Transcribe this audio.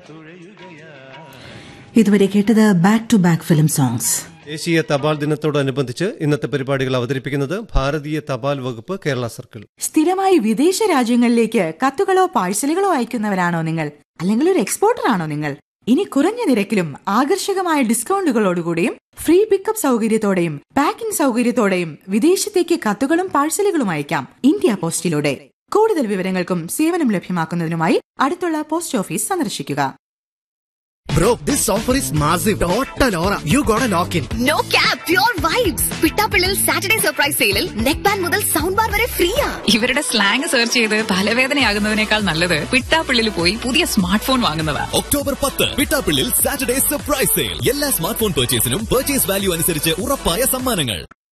ഇതുവരെ കേട്ടത് back to back film songs ദേശീയ തപാൽ ദിനത്തോടനുബന്ധിച്ച് ഇന്നത്തെ പരിപാടികൾ അവതരിപ്പിക്കുന്നത് ഭാരതീയ തപാൽ വകുപ്പ് കേരള സർക്കിൾ സ്ഥിരമായി വിദേശ രാജ്യങ്ങളിലേക്ക് കത്തുകളോ പാഴ്സലുകളോ അയക്കുന്നവരാണോ നിങ്ങൾ അല്ലെങ്കിൽ ഒരു എക്സ്പോർട്ടർ ആണോ നിങ്ങൾ ഇനി കുറഞ്ഞ നിരക്കിലും ആകർഷകമായ ഡിസ്കൗണ്ടുകളോടുകൂടിയും ഫ്രീ പിക്കപ്പ് സൗകര്യത്തോടെയും പാക്കിംഗ് സൗകര്യത്തോടെയും വിദേശത്തേക്ക് കത്തുകളും പാഴ്സലുകളും അയക്കാം ഇന്ത്യ പോസ്റ്റിലൂടെ കൂടുതൽ വിവരങ്ങൾക്കും സേവനം ലഭ്യമാക്കുന്നതിനുമായി അടുത്തുള്ള പോസ്റ്റ് ഓഫീസ് സന്ദർശിക്കുക Bro, this offer is massive. Total aura. You gotta lock in. No cap pure vibes Pittappillil Saturday surprise സെയിലിൽ നെക്ക് ബാൻഡ് മുതൽ സൗണ്ട് ബാർ വരെ ഫ്രീയാ ഇവരുടെ സ്ലാങ് സെർച്ച് ചെയ്ത് തലവേദനയാകുന്നതിനേക്കാൾ നല്ലത് പിട്ടാപ്പിള്ളിൽ പോയി പുതിയ സ്മാർട്ട് ഫോൺ വാങ്ങുന്നതാ ഒക്ടോബർ പത്ത് പിട്ടാപ്പിള്ളിൽ സാറ്റർഡേ സർപ്രൈസ് സെയിൽ എല്ലാ സ്മാർട്ട് ഫോൺ പർച്ചേസിനും പർച്ചേസ് വാല്യൂ അനുസരിച്ച് ഉറപ്പായ സമ്മാനങ്ങൾ